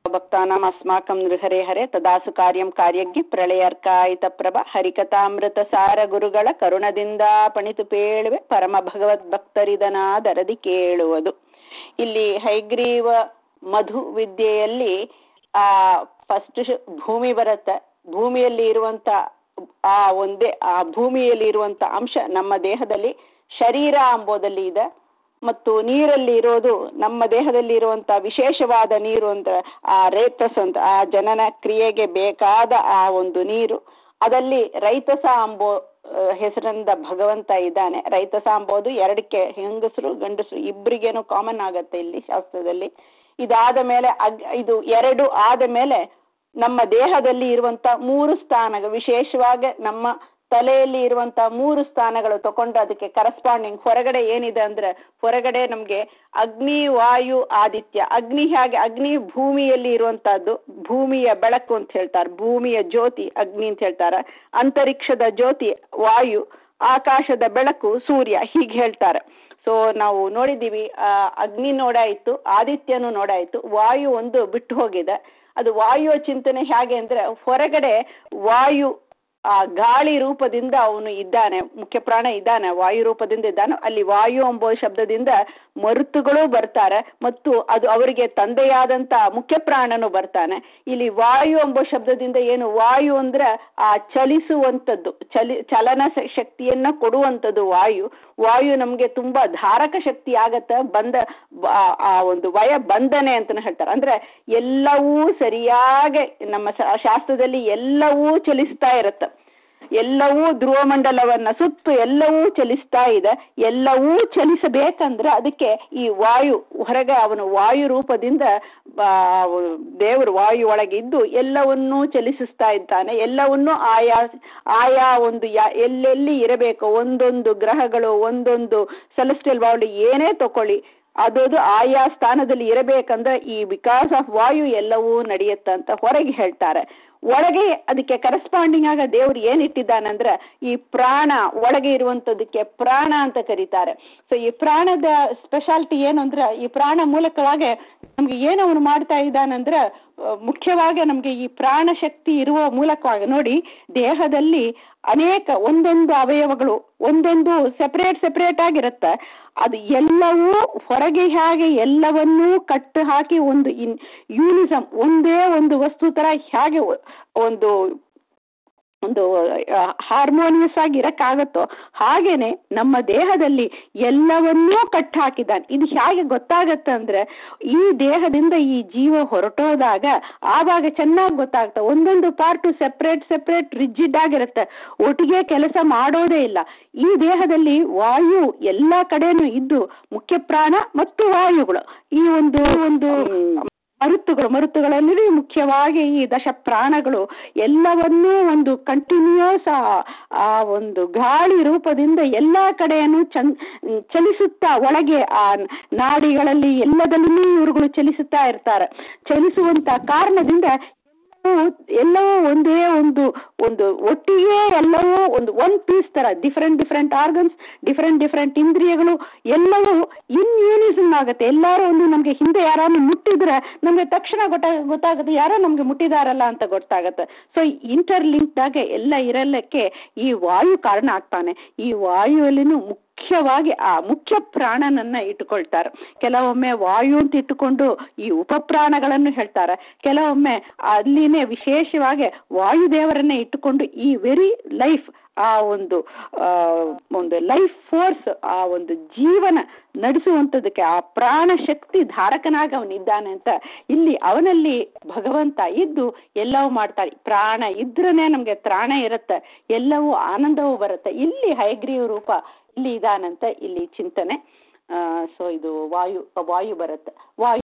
ಭಕ್ತಾನಾಂ ಅಸ್ಮಾಕಂ ನೃಹರೆ ಹರೆ ತದಾಸು ಕಾರ್ಯಂ ಕಾರ್ಯಜ್ಞ ಪ್ರಳಯರ್ಕಾಯಿತ ಪ್ರಭ ಹರಿಕಥಾಮೃತ ಸಾರ ಗುರುಗಳ ಕರುಣದಿಂದ ಪಣಿತು ಪೇಳುವೆ ಪರಮ ಭಗವದ್ ಭಕ್ತರಿದನಾದರದಿ ಕೇಳುವುದು ಇಲ್ಲಿ ಹೈಗ್ರೀವ ಮಧು ವಿದ್ಯೆಯಲ್ಲಿ ಆ ಫಸ್ಟ್ ಭೂಮಿ ಬರುತ್ತೆ ಭೂಮಿಯಲ್ಲಿ ಇರುವಂತ ಆ ಒಂದೇ ಆ ಭೂಮಿಯಲ್ಲಿ ಇರುವಂತ ಅಂಶ ನಮ್ಮ ದೇಹದಲ್ಲಿ ಶರೀರ ಅಂಬೋದಲ್ಲಿ ಇದೆ ಮತ್ತು ನೀರಲ್ಲಿ ಇರೋದು ನಮ್ಮ ದೇಹದಲ್ಲಿ ಇರುವಂತ ವಿಶೇಷವಾದ ನೀರು ಅಂತ ಆ ರೇತಸ್ ಅಂತ ಆ ಜನನ ಕ್ರಿಯೆಗೆ ಬೇಕಾದ ಆ ಒಂದು ನೀರು ಅದಲ್ಲಿ ರೈತಸ ಅಂಬೋ ಹೆಸರಿಂದ ಭಗವಂತ ಇದ್ದಾನೆ ರೈತಸ ಅಂಬೋದು ಎರಡಕ್ಕೆ ಹೆಂಗಸರು ಗಂಡಸರು ಇಬ್ಬರಿಗೇನು ಕಾಮನ್ ಆಗತ್ತೆ ಇಲ್ಲಿ ಶಾಸ್ತ್ರದಲ್ಲಿ ಇದಾದ ಮೇಲೆ ಅಗ್ ಇದು ಎರಡು ಆದ ಮೇಲೆ ನಮ್ಮ ದೇಹದಲ್ಲಿ ಇರುವಂತ ಮೂರು ಸ್ಥಾನಗಳು ವಿಶೇಷವಾಗಿ ನಮ್ಮ ತಲೆಯಲ್ಲಿ ಇರುವಂತ ಮೂರು ಸ್ಥಾನಗಳು ತಗೊಂಡು ಅದಕ್ಕೆ ಕರೆಸ್ಪಾಂಡಿಂಗ್ ಹೊರಗಡೆ ಏನಿದೆ ಅಂದ್ರೆ ಹೊರಗಡೆ ನಮ್ಗೆ ಅಗ್ನಿ ವಾಯು ಆದಿತ್ಯ ಅಗ್ನಿ ಹೇಗೆ ಅಗ್ನಿ ಭೂಮಿಯಲ್ಲಿ ಇರುವಂತಹದ್ದು ಭೂಮಿಯ ಬೆಳಕು ಅಂತ ಹೇಳ್ತಾರೆ ಭೂಮಿಯ ಜ್ಯೋತಿ ಅಗ್ನಿ ಅಂತ ಹೇಳ್ತಾರೆ ಅಂತರಿಕ್ಷದ ಜ್ಯೋತಿ ವಾಯು ಆಕಾಶದ ಬೆಳಕು ಸೂರ್ಯ ಹೀಗೆ ಹೇಳ್ತಾರೆ ಸೊ ನಾವು ನೋಡಿದ್ದೀವಿ ಅಗ್ನಿ ನೋಡಾಯಿತು ಆದಿತ್ಯನು ನೋಡಾಯಿತು ವಾಯು ಒಂದು ಬಿಟ್ಟು ಹೋಗಿದೆ ಅದು ವಾಯುವ ಚಿಂತನೆ ಹೇಗೆ ಅಂದ್ರೆ ಹೊರಗಡೆ ವಾಯು ಆ ಗಾಳಿ ರೂಪದಿಂದ ಅವನು ಇದ್ದಾನೆ ಮುಖ್ಯ ಪ್ರಾಣ ಇದ್ದಾನೆ ವಾಯು ರೂಪದಿಂದ ಇದ್ದಾನೆ ಅಲ್ಲಿ ವಾಯು ಎಂಬ ಶಬ್ದದಿಂದ ಮರುತುಗಳು ಬರ್ತಾರೆ ಮತ್ತು ಅದು ಅವರಿಗೆ ತಂದೆಯಾದಂತ ಮುಖ್ಯ ಪ್ರಾಣನು ಬರ್ತಾನೆ ಇಲ್ಲಿ ವಾಯು ಎಂಬ ಶಬ್ದದಿಂದ ಏನು ವಾಯು ಅಂದ್ರೆ ಆ ಚಲಿಸುವಂಥದ್ದು ಚಲಿ ಚಲನ ಶಕ್ತಿಯನ್ನ ಕೊಡುವಂಥದ್ದು ವಾಯು ವಾಯು ನಮ್ಗೆ ತುಂಬಾ ಧಾರಕ ಶಕ್ತಿ ಆಗತ್ತ ಬಂದ ಆ ಒಂದು ವಯ ಬಂಧನೆ ಅಂತ ಹೇಳ್ತಾರೆ ಅಂದ್ರೆ ಎಲ್ಲವೂ ಸರಿಯಾಗಿ ನಮ್ಮ ಶಾಸ್ತ್ರದಲ್ಲಿ ಎಲ್ಲವೂ ಚಲಿಸ್ತಾ ಇರುತ್ತೆ ಎಲ್ಲವೂ ಧ್ರುವ ಮಂಡಲವನ್ನ ಸುತ್ತು ಎಲ್ಲವೂ ಚಲಿಸ್ತಾ ಇದೆ ಎಲ್ಲವೂ ಚಲಿಸಬೇಕಂದ್ರೆ ಅದಕ್ಕೆ ಈ ವಾಯು ಹೊರಗೆ ಅವನು ವಾಯು ರೂಪದಿಂದ ದೇವರು ವಾಯು ಒಳಗೆ ಇದ್ದು ಎಲ್ಲವನ್ನೂ ಚಲಿಸಿಸ್ತಾ ಇದ್ದಾನೆ ಎಲ್ಲವನ್ನೂ ಆಯಾ ಆಯಾ ಒಂದು ಎಲ್ಲೆಲ್ಲಿ ಇರಬೇಕು ಒಂದೊಂದು ಗ್ರಹಗಳು ಒಂದೊಂದು ಸೆಲೆಸ್ಟಿಯಲ್ ಬಾಡಿ ಏನೇ ತಕೊಳ್ಳಿ ಅದದು ಆಯಾ ಸ್ಥಾನದಲ್ಲಿ ಇರಬೇಕಂದ್ರೆ ಈ ಬಿಕಾಸ್ ಆಫ್ ವಾಯು ಎಲ್ಲವೂ ನಡೆಯುತ್ತಂತ ಹೊರಗೆ ಹೇಳ್ತಾರೆ ಒಳಗೆ ಅದಕ್ಕೆ ಕರೆಸ್ಪಾಂಡಿಂಗ್ ಆಗ ದೇವ್ರು ಏನಿಟ್ಟಿದ್ದಾನಂದ್ರೆ ಈ ಪ್ರಾಣ ಒಳಗೆ ಇರುವಂತದಕ್ಕೆ ಪ್ರಾಣ ಅಂತ ಕರೀತಾರೆ ಸೊ ಈ ಪ್ರಾಣದ ಸ್ಪೆಷಾಲಿಟಿ ಏನು ಅಂದ್ರೆ ಈ ಪ್ರಾಣ ಮೂಲಕವಾಗಿ ನಮ್ಗೆ ಏನು ಅವನು ಮಾಡ್ತಾ ಇದ್ದಾನಂದ್ರೆ ಮುಖ್ಯವಾಗಿ ನಮ್ಗೆ ಈ ಪ್ರಾಣ ಶಕ್ತಿ ಇರುವ ಮೂಲಕವಾಗಿ ನೋಡಿ ದೇಹದಲ್ಲಿ ಅನೇಕ ಒಂದೊಂದು ಅವಯವಗಳು ಒಂದೊಂದು ಸೆಪರೇಟ್ ಸೆಪರೇಟ್ ಆಗಿರುತ್ತೆ ಅದು ಎಲ್ಲವೂ ಹೊರಗೆ ಹೇಗೆ ಎಲ್ಲವನ್ನೂ ಕಟ್ಟು ಹಾಕಿ ಒಂದು ಇನ್ ಯೂನಿಸಮ್ ಒಂದೇ ಒಂದು ವಸ್ತು ತರ ಹೇಗೆ ಒಂದು ಒಂದು ಹಾರ್ಮೋನಿಯಸ್ ಆಗಿ ಇರಕ್ಕಾಗತ್ತೋ ಹಾಗೇನೆ ನಮ್ಮ ದೇಹದಲ್ಲಿ ಎಲ್ಲವನ್ನೂ ಕಟ್ಟು ಹಾಕಿದ್ದಾನೆ ಇದು ಹೇಗೆ ಗೊತ್ತಾಗತ್ತೆ ಅಂದ್ರೆ ಈ ದೇಹದಿಂದ ಈ ಜೀವ ಹೊರಟೋದಾಗ ಆವಾಗ ಚೆನ್ನಾಗಿ ಗೊತ್ತಾಗ್ತದೆ ಒಂದೊಂದು ಪಾರ್ಟು ಸೆಪ್ರೇಟ್ ಸೆಪ್ರೇಟ್ ರಿಜಿಡ್ ಆಗಿರುತ್ತೆ ಒಟ್ಟಿಗೆ ಕೆಲಸ ಮಾಡೋದೇ ಇಲ್ಲ ಈ ದೇಹದಲ್ಲಿ ವಾಯು ಎಲ್ಲ ಕಡೆನೂ ಇದ್ದು ಮುಖ್ಯ ಪ್ರಾಣ ಮತ್ತು ವಾಯುಗಳು ಈ ಒಂದು ಒಂದು ಮರುತ್ತುಗಳು ಮರುತ್ತುಗಳಲ್ಲಿ ಮುಖ್ಯವಾಗಿ ಈ ದಶ ಪ್ರಾಣಗಳು ಎಲ್ಲವನ್ನೂ ಒಂದು ಕಂಟಿನ್ಯೂಸ್ ಆ ಒಂದು ಗಾಳಿ ರೂಪದಿಂದ ಎಲ್ಲಾ ಕಡೆಯನ್ನು ಚನ್ ಚಲಿಸುತ್ತಾ ಒಳಗೆ ಆ ನಾಡಿಗಳಲ್ಲಿ ಎಲ್ಲದಲ್ಲೂ ಇವುಗಳು ಚಲಿಸುತ್ತಾ ಇರ್ತಾರೆ ಚಲಿಸುವಂತ ಕಾರಣದಿಂದ ಎಲ್ಲವೂ ಒಂದೇ ಒಂದು ಒಂದು ಒಟ್ಟಿಗೆ ಎಲ್ಲವೂ ಒಂದು ಒನ್ ಪೀಸ್ ತರ different different organs different different ಇಂದ್ರಿಯಗಳು ಎಲ್ಲವೂ ಇನ್ ಯೂನಿಸಮ್ ಆಗುತ್ತೆ ಎಲ್ಲರೂ ಒಂದು ನಮ್ಗೆ ಹಿಂದೆ ಯಾರನ್ನು ಮುಟ್ಟಿದ್ರೆ ನಮ್ಗೆ ತಕ್ಷಣ ಗೊತ್ತಾಗ ಗೊತ್ತಾಗುತ್ತೆ ಯಾರೋ ನಮ್ಗೆ ಮುಟ್ಟಿದಾರಲ್ಲ ಅಂತ ಗೊತ್ತಾಗತ್ತೆ ಸೊ ಇಂಟರ್ ಲಿಂಕ್ದಾಗ ಎಲ್ಲ ಇರಲಿಕ್ಕೆ ಈ ವಾಯು ಕಾರಣ ಆಗ್ತಾನೆ ಈ ವಾಯುವಲ್ಲಿನೂ ಮುಖ್ಯವಾಗಿ ಆ ಮುಖ್ಯ ಪ್ರಾಣನನ್ನ ಇಟ್ಟುಕೊಳ್ತಾರೆ ಕೆಲವೊಮ್ಮೆ ವಾಯು ಅಂತ ಇಟ್ಟುಕೊಂಡು ಈ ಉಪಪ್ರಾಣಗಳನ್ನು ಹೇಳ್ತಾರೆ ಕೆಲವೊಮ್ಮೆ ಅಲ್ಲಿನೇ ವಿಶೇಷವಾಗಿ ವಾಯುದೇವರನ್ನೇ ಇಟ್ಟುಕೊಂಡು ಈ ವೆರಿ ಲೈಫ್ ಆ ಒಂದು ಒಂದು ಲೈಫ್ ಫೋರ್ಸ್ ಆ ಒಂದು ಜೀವನ ನಡೆಸುವಂಥದ್ದಕ್ಕೆ ಆ ಪ್ರಾಣ ಶಕ್ತಿ ಧಾರಕನಾಗ ಅವನಿದ್ದಾನೆ ಅಂತ ಇಲ್ಲಿ ಅವನಲ್ಲಿ ಭಗವಂತ ಇದ್ದು ಎಲ್ಲವೂ ಮಾಡ್ತಾರೆ ಪ್ರಾಣ ಇದ್ರನೇ ನಮ್ಗೆ ತ್ರಾಣ ಇರುತ್ತೆ ಎಲ್ಲವೂ ಆನಂದವೂ ಬರುತ್ತೆ ಇಲ್ಲಿ ಹಯಗ್ರೀವ ರೂಪ ಇಲ್ಲಿ ಇದಾನಂತ ಇಲ್ಲಿ ಚಿಂತನೆ ಸೊ ಇದು ವಾಯು ವಾಯು ಬರುತ್ತೆ ವಾಯು